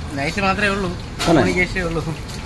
Night മാത്രമേ ഉള്ളൂ ആണോ? കമ്മ്യൂണിക്കേഷനേ ഉള്ളൂ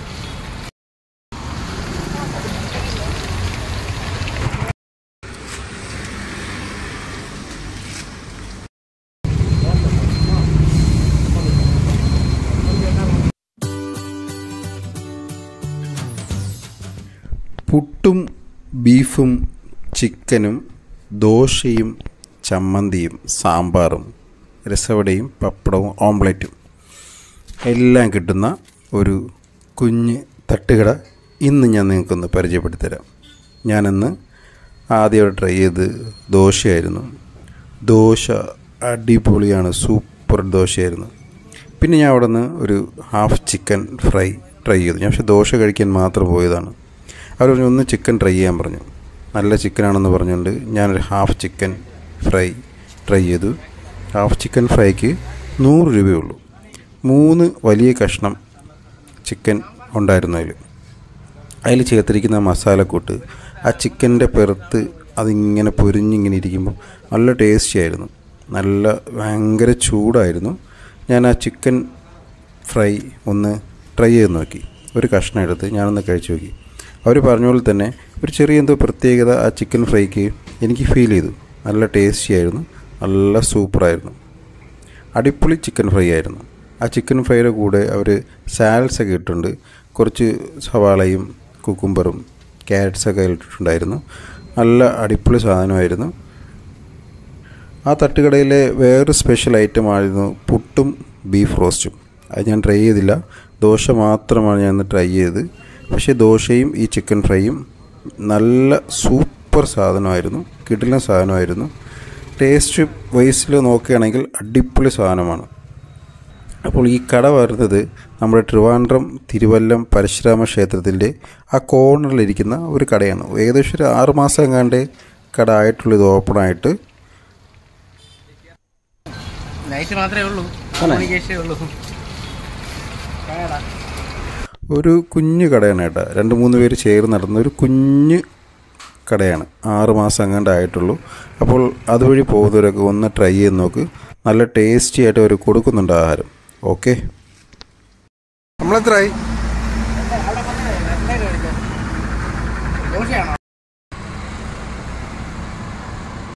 പുട്ടും ബീഫും ചിക്കനും ദോശയും ചമ്മന്തിയും സാമ്പാറും രസവടയും പപ്പടവും ഓംലെറ്റും എല്ലാം കിട്ടുന്ന ഒരു കുഞ്ഞ് തട്ടുകട ഇന്ന് ഞാൻ നിങ്ങൾക്കൊന്ന് പരിചയപ്പെടുത്തിത്തരാം ഞാനിന്ന് ആദ്യമായിട്ട് ട്രൈ ചെയ്ത് ദോശയായിരുന്നു ദോശ അടിപൊളിയാണ് സൂപ്പർ ദോശയായിരുന്നു പിന്നെ ഞാൻ അവിടെ നിന്ന് ഒരു ഹാഫ് ചിക്കൻ ഫ്രൈ ട്രൈ ചെയ്തു ഞാൻ പക്ഷേ ദോശ കഴിക്കാൻ മാത്രം പോയതാണ് അവർ പറഞ്ഞു ഒന്ന് ചിക്കൻ ട്രൈ ചെയ്യാൻ പറഞ്ഞു നല്ല ചിക്കനാണെന്ന് പറഞ്ഞുകൊണ്ട് ഞാനൊരു ഹാഫ് ചിക്കൻ ഫ്രൈ ട്രൈ ചെയ്തു ഹാഫ് ചിക്കൻ ഫ്രൈക്ക് നൂറ് രൂപയേ ഉള്ളൂ മൂന്ന് വലിയ കഷ്ണം ചിക്കൻ ഉണ്ടായിരുന്നു അതിൽ അതിൽ ചേർത്തിരിക്കുന്ന മസാലക്കൂട്ട് ആ ചിക്കൻ്റെ പെറുത്ത് അതിങ്ങനെ പൊരിഞ്ഞിങ്ങനെ ഇരിക്കുമ്പോൾ നല്ല ടേസ്റ്റി ആയിരുന്നു നല്ല ഭയങ്കര ചൂടായിരുന്നു ഞാൻ ആ ചിക്കൻ ഫ്രൈ ഒന്ന് ട്രൈ ചെയ്ത് നോക്കി ഒരു കഷ്ണം എടുത്ത് ഞാനൊന്ന് കഴിച്ചു നോക്കി അവർ പറഞ്ഞ പോലെ തന്നെ ഒരു ചെറിയ എന്തോ പ്രത്യേകത ആ ചിക്കൻ ഫ്രൈക്ക് എനിക്ക് ഫീൽ ചെയ്തു നല്ല ടേസ്റ്റി ആയിരുന്നു നല്ല സൂപ്പറായിരുന്നു അടിപൊളി ചിക്കൻ ഫ്രൈ ആയിരുന്നു ആ ചിക്കൻ ഫ്രൈയുടെ കൂടെ അവർ സാലഡ്സ് ഒക്കെ ഇട്ടിട്ടുണ്ട് കുറച്ച് സവാളയും കുക്കുംബറും ക്യാരറ്റ്സൊക്കെ ഇട്ടിട്ടുണ്ടായിരുന്നു നല്ല അടിപൊളി സാധനമായിരുന്നു ആ തട്ടുകടയിലെ വേറൊരു സ്പെഷ്യൽ ഐറ്റം ആയിരുന്നു പുട്ടും ബീഫ് റോസ്റ്റും അത് ഞാൻ ട്രൈ ചെയ്തില്ല ദോശ മാത്രമാണ് ഞാൻ ഇന്ന് ട്രൈ ചെയ്തത് പക്ഷേ ദോശയും ഈ ചിക്കൻ ഫ്രൈയും നല്ല സൂപ്പർ സാധനമായിരുന്നു കിടിലൻ സാധനമായിരുന്നു ടേസ്റ്റ് വൈസിൽ നോക്കുകയാണെങ്കിൽ അടിപൊളി സാധനമാണ് അപ്പോൾ ഈ കട വരുന്നത് നമ്മുടെ ട്രിവാൻഡ്രം തിരുവല്ലം പരശുരാമ ക്ഷേത്രത്തിൻ്റെ ആ കോർണറിലിരിക്കുന്ന ഒരു കടയാണ് ഏകദേശം ഒരു ആറ് മാസം കണ്ടേ കട ആയിട്ടുള്ളൂ ഇത് ഓപ്പണായിട്ട് നൈറ്റ് മാത്രമേ ഉള്ളൂ കമ്മ്യൂണിക്കേഷനേ ഉള്ളൂ കട ഒരു കുഞ്ഞു കടയാണ് കേട്ടോ രണ്ട് മൂന്ന് പേര് ചേർന്ന് നടന്ന ഒരു കുഞ്ഞ് കടയാണ് ആറ് മാസം അങ്ങാണ്ട് ആയിട്ടുള്ളൂ അപ്പോൾ അതുവഴി പോകുന്നവരൊക്കെ ഒന്ന് ട്രൈ ചെയ്ത് നോക്ക് നല്ല ടേസ്റ്റി ആയിട്ട് അവർ കൊടുക്കുന്നുണ്ട് ആഹാരം ഓക്കെ നമ്മളെത്രയായി ദോശയാണോ